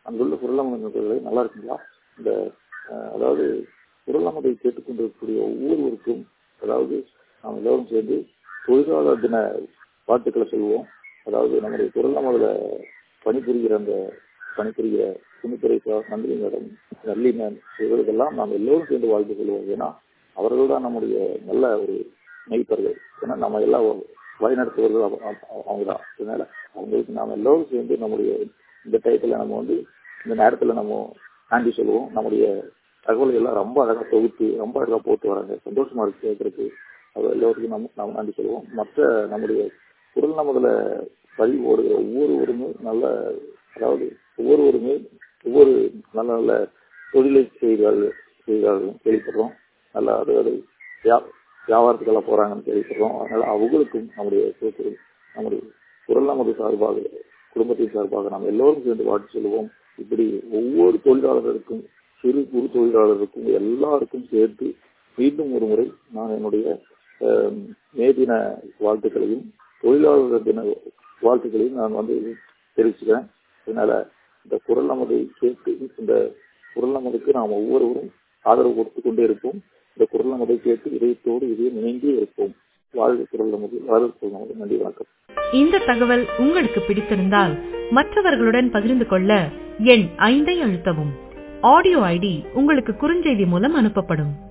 அங்குள்ள குரலமது நண்பர்களே நல்லா இருக்குங்களா இந்த அஹ், அதாவது குரலமதை கேட்டுக்கொண்டிருக்கக்கூடிய ஒவ்வொருவருக்கும் அதாவது நாம் எல்லோரும் சேர்ந்து தொழிலாளர் தின வாழ்த்துக்களை சொல்லுவோம் அதாவது நம்முடைய குரலமதுல பணிபுரிகிற அந்த பணிபுரிகிற துணித்துறை sir Nandini madam Nalli ma'am இவர்களுக்கெல்லாம் நாம் எல்லோரும் சேர்ந்து வாழ்த்து சொல்லுவோம் ஏன்னா அவர்கள் தான் நம்முடைய நல்ல ஒரு மெய்ப்பர்கள் ஏன்னா நம்ம எல்லாம் வழிநடத்துவர்கள் அவ- அவ- அவங்கதான் அதனால அவங்களுக்கு நாம் எல்லோரும் சேர்ந்து நம்முடைய இந்த டயத்துல நம்ம வந்து இந்த நேரத்துல நம்ம நன்றி சொல்லுவோம் நம்முடைய தகவல்கள் எல்லாம் ரொம்ப அழகா தொகுத்து ரொம்ப அழகா போட்டு வராங்க சந்தோஷமா இருக்கு கேட்கறதுக்கு அது எல்லோருக்கும் நம்ம நாம் நன்றி சொல்லுவோம் மற்ற நம்முடைய குரல் நமதுல பதிவு ஓடுகிற ஒவ்வொருவருமே நல்ல அதாவது ஒவ்வொருவருமே ஒவ்வொரு நல்ல நல்ல தொழிலை செய்கிறார்கள் செய்கிறார்கள் கேள்விப்படுறோம் நல்ல அதாவது வியா- வியாபாரத்துக்கெல்லாம் போறாங்கன்னு கேள்விப்படுறோம் அதனால அவங்களுக்கும் நம்முடைய சேர்த்து நம்முடைய குரல் நமது சார்பாக குடும்பத்தின் சார்பாக நாம் எல்லோரும் சேர்ந்து வாழ்த்து சொல்லுவோம் இப்படி ஒவ்வொரு தொழிலாளர்களுக்கும் சிறு குறு தொழிலாளருக்கும் எல்லாருக்கும் சேர்த்து மீண்டும் ஒரு முறை நான் என்னுடைய அஹ், மே தின வாழ்த்துக்களையும் தொழிலாளர் தின வாழ்த்துக்களையும் நான் வந்து தெரிவிச்சுக்கிறேன் அதனால இந்த குரல் நமதை கேட்டு இந்த குரல் நமதுக்கு நாம் ஒவ்வொருவரும் ஆதரவு கொடுத்து கொண்டே இருப்போம் இந்த குரல் நமதை கேட்டு இதயத்தோடு இதயம் இணைந்தே இருப்போம் வாழ்க குரல் நமது வாழ்க குரல் நமது நன்றி வணக்கம் இந்த தகவல் உங்களுக்கு பிடித்திருந்தால் மற்றவர்களுடன் பகிர்ந்து கொள்ள எண் ஐந்தை அழுத்தவும் ஆடியோ ஐடி உங்களுக்கு குறுஞ்செய்தி மூலம் அனுப்பப்படும்